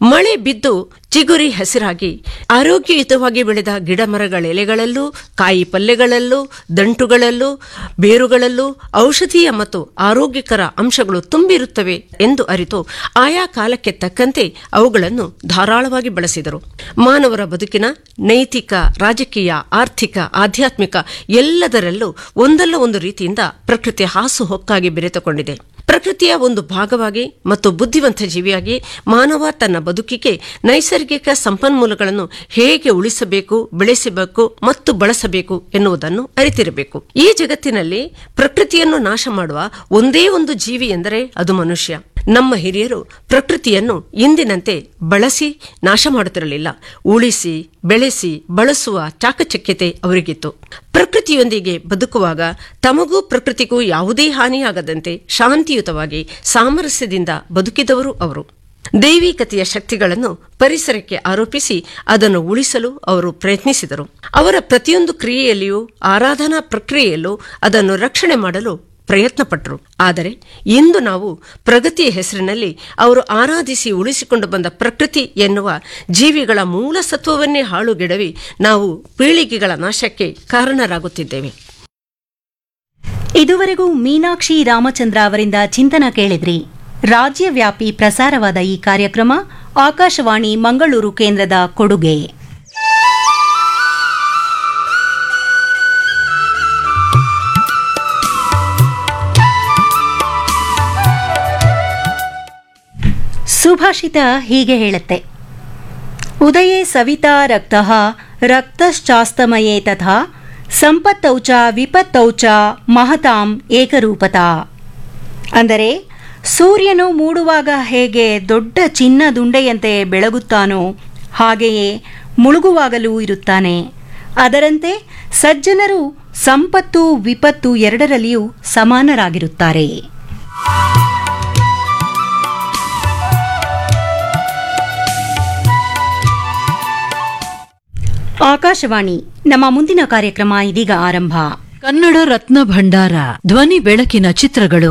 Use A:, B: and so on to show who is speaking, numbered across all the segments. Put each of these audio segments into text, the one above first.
A: ಮಳೆ ಬಿದ್ದು ಚಿಗುರಿ ಹಸಿರಾಗಿ ಆರೋಗ್ಯಯುತವಾಗಿ ಬೆಳೆದ ಗಿಡ ಮರಗಳ ಎಲೆಗಳಲ್ಲೂ ಕಾಯಿ ಪಲ್ಯಗಳಲ್ಲೂ ದಂಟುಗಳಲ್ಲೂ ಬೇರುಗಳಲ್ಲೂ ಔಷಧೀಯ ಮತ್ತು ಆರೋಗ್ಯಕರ ಅಂಶಗಳು ತುಂಬಿರುತ್ತವೆ ಎಂದು ಅರಿತು ಆಯಾ ಕಾಲಕ್ಕೆ ತಕ್ಕಂತೆ ಅವುಗಳನ್ನು ಧಾರಾಳವಾಗಿ ಬಳಸಿದರು ಮಾನವರ ಬದುಕಿನ ನೈತಿಕ ರಾಜಕೀಯ ಆರ್ಥಿಕ ಆಧ್ಯಾತ್ಮಿಕ ಎಲ್ಲದರಲ್ಲೂ ಒಂದಲ್ಲ ಒಂದು ರೀತಿಯಿಂದ ಪ್ರಕೃತಿ ಹಾಸುಹೊಕ್ಕಾಗಿ ಬೆರೆತುಕೊಂಡಿದೆ ಪ್ರಕೃತಿಯ ಒಂದು ಭಾಗವಾಗಿ ಮತ್ತು ಬುದ್ಧಿವಂತ ಜೀವಿಯಾಗಿ ಮಾನವ ತನ್ನ ಬದುಕಿಗೆ ನೈಸರ್ಗಿಕ ಸಂಪನ್ಮೂಲಗಳನ್ನು ಹೇಗೆ ಉಳಿಸಬೇಕು ಬೆಳೆಸಬೇಕು ಮತ್ತು ಬಳಸಬೇಕು ಎನ್ನುವುದನ್ನು ಅರಿತಿರಬೇಕು ಈ ಜಗತ್ತಿನಲ್ಲಿ ಪ್ರಕೃತಿಯನ್ನು ನಾಶ ಮಾಡುವ ಒಂದೇ ಒಂದು ಜೀವಿ ಎಂದರೆ ಅದು ಮನುಷ್ಯ ನಮ್ಮ ಹಿರಿಯರು ಪ್ರಕೃತಿಯನ್ನು ಇಂದಿನಂತೆ ಬಳಸಿ ನಾಶ ಮಾಡುತ್ತಿರಲಿಲ್ಲ ಉಳಿಸಿ ಬೆಳೆಸಿ ಬಳಸುವ ಚಾಕಚಕ್ಯತೆ ಅವರಿಗಿತ್ತು ಪ್ರಕೃತಿಯೊಂದಿಗೆ ಬದುಕುವಾಗ ತಮಗೂ ಪ್ರಕೃತಿಗೂ ಯಾವುದೇ ಹಾನಿಯಾಗದಂತೆ ಶಾಂತಿಯುತವಾಗಿ ಸಾಮರಸ್ಯದಿಂದ ಬದುಕಿದವರು ಅವರು ದೈವಿಕತೆಯ ಶಕ್ತಿಗಳನ್ನು ಪರಿಸರಕ್ಕೆ ಆರೋಪಿಸಿ ಅದನ್ನು ಉಳಿಸಲು ಅವರು ಪ್ರಯತ್ನಿಸಿದರು ಅವರ ಪ್ರತಿಯೊಂದು ಕ್ರಿಯೆಯಲ್ಲಿಯೂ ಆರಾಧನಾ ಪ್ರಕ್ರಿಯೆಯಲ್ಲೂ ಅದನ್ನು ರಕ್ಷಣೆ ಮಾಡಲು ಪ್ರಯತ್ನಪಟ್ಟರು ಆದರೆ ಇಂದು ನಾವು ಪ್ರಗತಿಯ ಹೆಸರಿನಲ್ಲಿ ಅವರು ಆರಾಧಿಸಿ ಉಳಿಸಿಕೊಂಡು ಬಂದ ಪ್ರಕೃತಿ ಎನ್ನುವ ಜೀವಿಗಳ ಮೂಲ ಸತ್ವವನ್ನೇ ಹಾಳುಗೆಡವಿ ನಾವು ಪೀಳಿಗೆಗಳ ನಾಶಕ್ಕೆ ಕಾರಣರಾಗುತ್ತಿದ್ದೇವೆ
B: ಇದುವರೆಗೂ ಮೀನಾಕ್ಷಿ ರಾಮಚಂದ್ರ ಅವರಿಂದ ಚಿಂತನ ಕೇಳಿದ್ರಿ ರಾಜ್ಯವ್ಯಾಪಿ ಪ್ರಸಾರವಾದ ಈ ಕಾರ್ಯಕ್ರಮ ಆಕಾಶವಾಣಿ ಮಂಗಳೂರು ಕೇಂದ್ರದ ಕೊಡುಗೆ ಸುಭಾಷಿತ ಹೀಗೆ ಹೇಳುತ್ತೆ ಉದಯೇ ಸವಿತಾ ರಕ್ತಃ ರಕ್ತಶ್ಚಾಸ್ತಮಯೇ ತಥಾ ಸಂಪತ್ತೌ ಚ ವಿಪತ್ತೌ ಚ ಮಹತಾಂ ಏಕರೂಪತಾ ಅಂದರೆ ಸೂರ್ಯನು ಮೂಡುವಾಗ ಹೇಗೆ ದೊಡ್ಡ ಚಿನ್ನದುಂಡೆಯಂತೆ ಬೆಳಗುತ್ತಾನೋ ಹಾಗೆಯೇ ಮುಳುಗುವಾಗಲೂ ಇರುತ್ತಾನೆ ಅದರಂತೆ ಸಜ್ಜನರು ಸಂಪತ್ತು ವಿಪತ್ತು ಎರಡರಲ್ಲಿಯೂ ಸಮಾನರಾಗಿರುತ್ತಾರೆ ಆಕಾಶವಾಣಿ ನಮ್ಮ ಮುಂದಿನ ಕಾರ್ಯಕ್ರಮ ಇದೀಗ ಆರಂಭ
C: ಕನ್ನಡ ರತ್ನ ಭಂಡಾರ ಧ್ವನಿ ಬೆಳಕಿನ ಚಿತ್ರಗಳು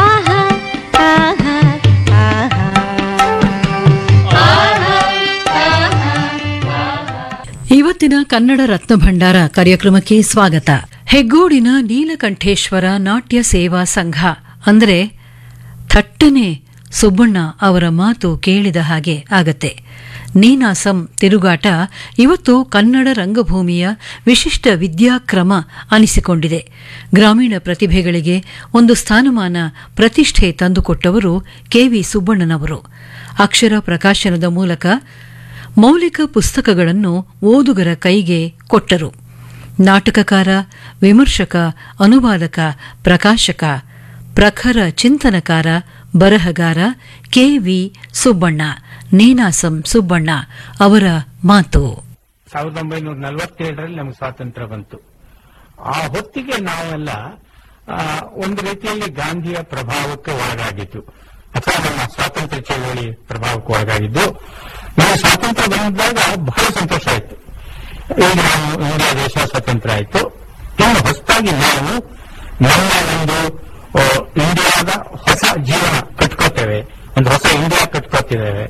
C: ಇವತ್ತಿನ ಕನ್ನಡ ರತ್ನ ಭಂಡಾರ ಕಾರ್ಯಕ್ರಮಕ್ಕೆ ಸ್ವಾಗತ ಹೆಗ್ಗೋಡಿನ ನೀಲಕಂಠೇಶ್ವರ ನಾಟ್ಯ ಸೇವಾ ಸಂಘ ಅಂದ್ರೆ ಥಟ್ಟನೆ ಸುಬ್ಬಣ್ಣ ಅವರ ಮಾತು ಕೇಳಿದ ಹಾಗೆ ಆಗತ್ತೆ ನೀನಾಸಂ ತಿರುಗಾಟ ಇವತ್ತು ಕನ್ನಡ ರಂಗಭೂಮಿಯ ವಿಶಿಷ್ಟ ವಿದ್ಯಾಕ್ರಮ ಅನಿಸಿಕೊಂಡಿದೆ ಗ್ರಾಮೀಣ ಪ್ರತಿಭೆಗಳಿಗೆ ಒಂದು ಸ್ಥಾನಮಾನ ಪ್ರತಿಷ್ಠೆ ತಂದುಕೊಟ್ಟವರು ಕೆವಿ ಸುಬ್ಬಣ್ಣನವರು ಅಕ್ಷರ ಪ್ರಕಾಶನದ ಮೂಲಕ ಮೌಲಿಕ ಪುಸ್ತಕಗಳನ್ನು ಓದುಗರ ಕೈಗೆ ಕೊಟ್ಟರು ನಾಟಕಕಾರ ವಿಮರ್ಶಕ ಅನುವಾದಕ ಪ್ರಕಾಶಕ ಪ್ರಖರ ಚಿಂತನಕಾರ ಬರಹಗಾರ ಕೆವಿ ಸುಬ್ಬಣ್ಣ ನೀನಾಸಂ ಸುಬ್ಬಣ್ಣ ಅವರ ಮಾತು
D: ಸಾವಿರದ ಒಂಬೈನೂರ ನಲವತ್ತೇಳರಲ್ಲಿ ನಮಗೆ ಸ್ವಾತಂತ್ರ್ಯ ಬಂತು ಆ ಹೊತ್ತಿಗೆ ನಾವೆಲ್ಲ ಆ, ಒಂದು ರೀತಿಯಲ್ಲಿ ಗಾಂಧಿಯ ಪ್ರಭಾವಕ್ಕೆ ಒಳಗಾಗಿತ್ತು ಅಥವಾ ನಮ್ಮ ಸ್ವಾತಂತ್ರ್ಯ ಚಳವಳಿ ಪ್ರಭಾವಕ್ಕೆ ಒಳಗಾಗಿದ್ದು ನಮಗೆ ಸ್ವಾತಂತ್ರ್ಯ ಬಂದಾಗ ಬಹಳ ಸಂತೋಷ ಆಯಿತು ಈಗ ನಾವು ಇಂಡಿಯಾ ದೇಶ ಸ್ವತಂತ್ರ ಆಯಿತು ಇನ್ನು ಹೊಸದಾಗಿ ನಾವು ನಮ್ಮ ಒಂದು ಆ, ಇಂಡಿಯಾದ ಹೊಸ ಜೀವನ ಕಟ್ಕೋತೇವೆ ಒಂದು ಹೊಸ ಇಂಡಿಯಾ ಕಟ್ಕೋತಿದ್ದೇವೆ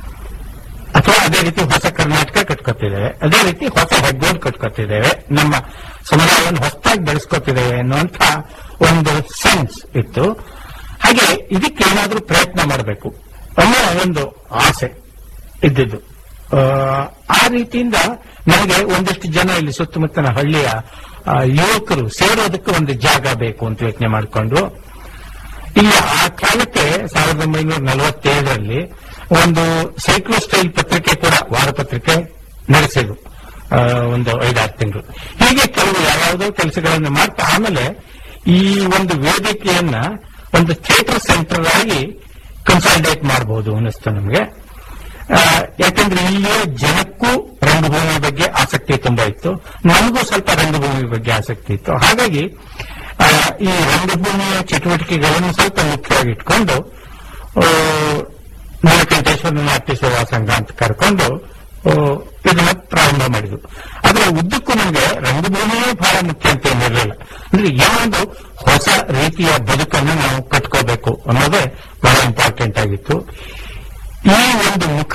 D: ಅಥವಾ ಅದೇ ರೀತಿ ಹೊಸ ಕರ್ನಾಟಕ ಕಟ್ಕೊತಿದ್ದೇವೆ ಅದೇ ರೀತಿ ಹೊಸ ಹೆಗ್ಗೋಡ್ ಕಟ್ಕೊತಿದ್ದೇವೆ ನಮ್ಮ ಸಮುದಾಯವನ್ನು ಹೊಸದಾಗಿ ಬೆಳೆಸ್ಕೊತಿದ್ದೇವೆ ಅನ್ನುವಂಥ ಒಂದು ಸೆನ್ಸ್ ಇತ್ತು ಹಾಗೆ ಇದಕ್ಕೆ ಏನಾದ್ರೂ ಪ್ರಯತ್ನ ಮಾಡಬೇಕು ಅನ್ನೋ ಒಂದು ಆಸೆ ಇದ್ದಿದ್ದು ಆ, ಆ ರೀತಿಯಿಂದ ನನಗೆ ಒಂದಷ್ಟು ಜನ ಇಲ್ಲಿ ಸುತ್ತಮುತ್ತಲ ಹಳ್ಳಿಯ ಆ, ಯುವಕರು ಸೇರೋದಕ್ಕೆ ಒಂದು ಜಾಗ ಬೇಕು ಅಂತ ಯೋಚನೆ ಮಾಡಿಕೊಂಡು ಇಲ್ಲ ಆ ಕಾಲಕ್ಕೆ ಸಾವಿರದ ಒಂಬೈನೂರ ನಲವತ್ತೇಳರಲ್ಲಿ ಒಂದು ಸೈಕ್ಲೋ ಸ್ಟೈಲ್ ಪತ್ರಿಕೆ ಕೂಡ ವಾರಪತ್ರಿಕೆ ನಡೆಸಿದ್ರು ಆ, ಒಂದು ಐದಾರು ತಿಂಗಳು ಹೀಗೆ ಕೆಲವು ಯಾವ್ಯಾವುದೋ ಕೆಲಸಗಳನ್ನು ಮಾಡ್ತಾ ಆಮೇಲೆ ಈ ಒಂದು ವೇದಿಕೆಯನ್ನ ಒಂದು ಥಿಯೇಟರ್ ಸೆಂಟರ್ ಆಗಿ ಕನ್ಸಾಲಿಡೇಟ್ ಮಾಡಬಹುದು ಅನ್ನಿಸ್ತು ನಮಗೆ ಆ, ಯಾಕಂದ್ರೆ ಇಲ್ಲಿಯ ಜನಕ್ಕೂ ರಂಗಭೂಮಿ ಬಗ್ಗೆ ಆಸಕ್ತಿ ತುಂಬಾ ಇತ್ತು ನನಗೂ ಸ್ವಲ್ಪ ರಂಗಭೂಮಿ ಬಗ್ಗೆ ಆಸಕ್ತಿ ಇತ್ತು ಹಾಗಾಗಿ ಆ, ಈ ರಂಗಭೂಮಿಯ ಚಟುವಟಿಕೆಗಳನ್ನು ಸ್ವಲ್ಪ ಮುಖ್ಯವಾಗಿ ಇಟ್ಕೊಂಡು ಆ, ನೀಲಕಂಠೇಶ್ವರ ನಾಟ್ಯ ಸೇವಾ ಸಂಘ ಅಂತ ಕರ್ಕೊಂಡು ಆ, ಇದನ್ನ ಪ್ರಾರಂಭ ಮಾಡಿದ್ವು ಅದರ ಉದ್ದಕ್ಕೂ ನಮಗೆ ರಂಗಭೂಮಿಯೇ ಬಹಳ ಮುಖ್ಯ ಅಂತ ಏನಿರಲಿಲ್ಲ ಅಂದ್ರೆ ಏನೊಂದು ಹೊಸ ರೀತಿಯ ಬದುಕನ್ನು ನಾವು ಕಟ್ಕೋಬೇಕು ಅನ್ನೋದೇ ಬಹಳ ಇಂಪಾರ್ಟೆಂಟ್ ಆಗಿತ್ತು ಈ ಒಂದು ಮುಖ